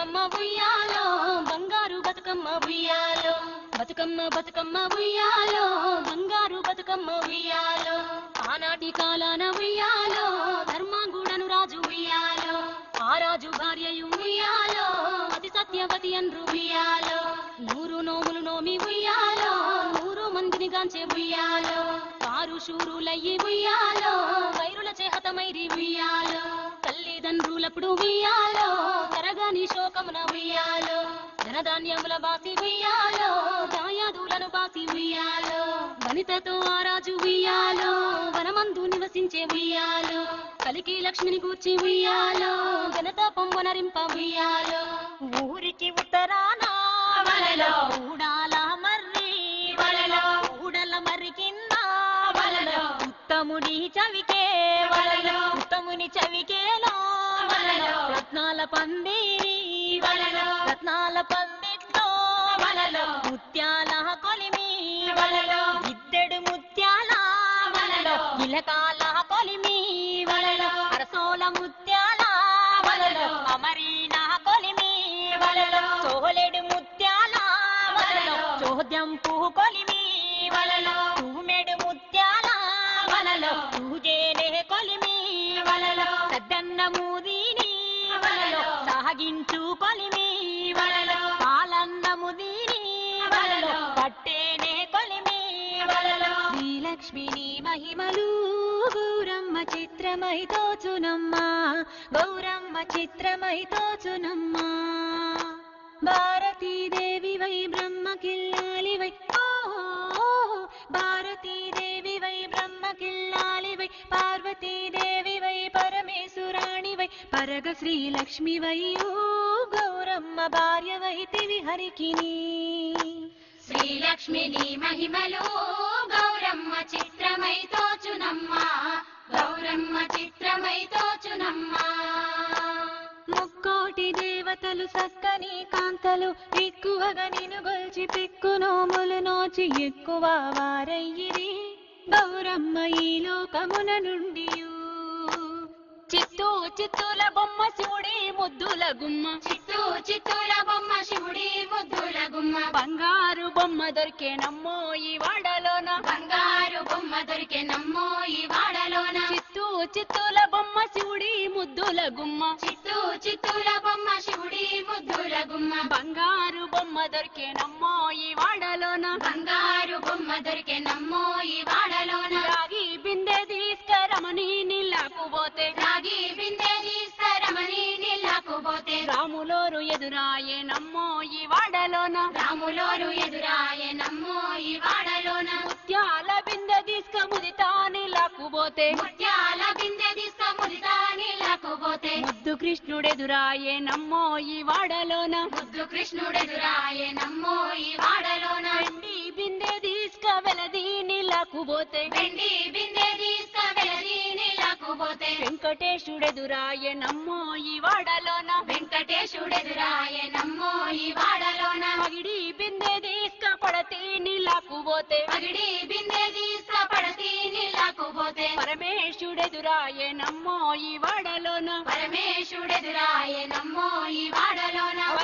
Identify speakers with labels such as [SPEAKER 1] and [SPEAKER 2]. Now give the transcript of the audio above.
[SPEAKER 1] బతుకమ్మ ఉయ్యాలో బంగారు బతుకమ్మ ఉయ్యాలో బతుకమ్మ బతుకమ్మ ఉయ్యాలో బంగారు బతుకమ్మ ఉయ్యాలో ఆనాటి కాలాన ఉయ్యాలో ధర్మాంగుడను రాజు ఉయ్యాలో ఆ రాజు భార్యయు ఉయ్యాలో అతి సత్యవతి అన్రు ఉయ్యాలో నూరు నోములు నోమి ఉయ్యాలో నూరు మందిని గాంచే ఉయ్యాలో కారు శూరులయ్యి ఉయ్యాలో వైరుల చేహతమైరి ఉయ్యాలో తల్లిదండ్రులప్పుడు ఉయ్యాలో తరగాని శోకమున ఉయ్యాలో ధనధాన్యముల బాసి ఉయ్యాలో దాయాదులను బాసి ఉయ్యాలో వనితతో ఆ రాజు ఉయ్యాలో వనమందు నివసించే ఉయ్యాలో కలికి లక్ష్మిని కూర్చి ఉయ్యాలో ఘనత పొంగనరింప ఉయ్యాలో
[SPEAKER 2] ఊరికి ఉత్తరాన
[SPEAKER 1] వలలో
[SPEAKER 2] ఊడాల మర్రి
[SPEAKER 1] వలలో
[SPEAKER 2] ఊడల మర్రి కింద
[SPEAKER 1] వలలో
[SPEAKER 2] ఉత్తముడి చవికే
[SPEAKER 1] వలలో
[SPEAKER 2] ఉత్తముని చవికేలో
[SPEAKER 1] వలలో
[SPEAKER 2] రత్నాల పందిరి
[SPEAKER 1] వలలో
[SPEAKER 2] రత్నాల పందిట్లో
[SPEAKER 1] వలలో
[SPEAKER 2] ముత్యాల కొలిమి
[SPEAKER 1] వలలో
[SPEAKER 2] ఇద్దడు ముత్యాల
[SPEAKER 1] వలలో
[SPEAKER 2] ఇలకాల కొలిమి
[SPEAKER 1] వలలో
[SPEAKER 2] అరసోల ముత్యాల
[SPEAKER 1] వలలో
[SPEAKER 2] అమరీన కొలిమి
[SPEAKER 1] వలలో
[SPEAKER 2] సోలెడు ముత్యాల
[SPEAKER 1] వలలో
[SPEAKER 2] చోద్యంపు కొలిమి
[SPEAKER 1] వలలో
[SPEAKER 2] తూమెడు ముత్యాల
[SPEAKER 1] వలలో
[SPEAKER 2] తూజేనే కొలిమి
[SPEAKER 1] వలలో
[SPEAKER 2] సద్దన్న మూదిని
[SPEAKER 1] వలలో
[SPEAKER 2] సాగించు కొలిమి
[SPEAKER 1] వలలో
[SPEAKER 2] పాలన్న ముదిని
[SPEAKER 1] వలలో
[SPEAKER 2] పట్టేనే కొలిమి
[SPEAKER 1] వలలో
[SPEAKER 2] శ్రీలక్ష్మిని మహిమలు గౌరమ్మ చిత్రమై తోచునమ్మా గౌరమ్మ చిత్రమై తోచునమ్మా భారతీదేవి వై బ్రహ్మ కిల్లాలి వై భారతీదేవి వై బ్రహ్మ కిల్లాలి వై పార్వతీదేవి వై పరమేశ్వరాణి వై పరగ శ్రీలక్ష్మి వై ఓ గౌరమ్మ భార్య వైతివి హరికిని
[SPEAKER 1] శ్రీలక్ష్మిని మహిమలు గౌరమ్మ చిత్రమై తోచునమ్మా గౌరమ్మ చిత్రమై తోచునమ్మా
[SPEAKER 2] ముక్కోటి దేవతలు సక్కని కాంతలు ఎక్కువగా నిన్ను గొల్చి పెక్కు నోములు నోచి ఎక్కువ వారయ్యిరి గౌరమ్మ ఈ లోకమున నుండి చిత్తూ చిత్తుల బొమ్మ శివుడి ముద్దుల గుమ్మ
[SPEAKER 1] చిత్తూ చిత్తూల బొమ్మ శివుడి ముద్దుల గుమ్మ
[SPEAKER 2] బంగారు బొమ్మ దొరికేనమ్మో ఈ వాడలోన
[SPEAKER 1] బంగారు బొమ్మ దొరికే నమ్మో ఈ వాడలోన
[SPEAKER 2] చిత్తూ చిత్తుల బొమ్మ శివుడి ముద్దుల గుమ్మ
[SPEAKER 1] చిత్తూ చిత్తూల బొమ్మ శివుడి ముద్దుల గుమ్మ
[SPEAKER 2] బంగారు బొమ్మ దొరికేనమ్మో ఈ వాడలోన
[SPEAKER 1] బంగారు బొమ్మ దొరికే నమ్మో ఈ వాడలోన
[SPEAKER 2] రాగి బిందె తీసుకరమని నీళ్ళకు పోతే
[SPEAKER 1] రాగి బిందె తీసుకరమని నీళ్ళకు పోతే
[SPEAKER 2] రాములోరు ఎదురాయే నమ్మో ఈ వాడలోన
[SPEAKER 1] రాములోరు ఎదురాయ నమ్మో ఈ వాడలోన
[SPEAKER 2] ముత్యాల బిందె తీసుక ముదితా నీళ్ళకు పోతే
[SPEAKER 1] ముత్యాల బిందె తీసుక మురితా నీళ్ళకు పోతే
[SPEAKER 2] ముద్దు కృష్ణుడెదురాయే నమ్మో ఈ వాడలోన
[SPEAKER 1] ముద్దు కృష్ణుడెదురాయ నమ్మో ఈ వాడలోన
[SPEAKER 2] వెండి బిందె తీసుక వెలది నీళ్ళకు పోతే
[SPEAKER 1] వెండి బిందె తీసుక వెలది నీళ్ళకు పోతే
[SPEAKER 2] వెంకటేశుడెదురాయే నమ్మో ఈ వాడలోన
[SPEAKER 1] వెంకటేశుడెదురాయ నమ్మో ఈ వాడలోన
[SPEAKER 2] పగిడి బిందె తీసుక పడతి నీళ్ళకు పోతే
[SPEAKER 1] పగిడి బిందె తీసుక పడతి నీళ్ళకు పోతే
[SPEAKER 2] పరమేశుడెదురాయే నమ్మో ఈ వాడలోన
[SPEAKER 1] పరమేశుడెదురాయ నమ్మో ఈ వాడలోన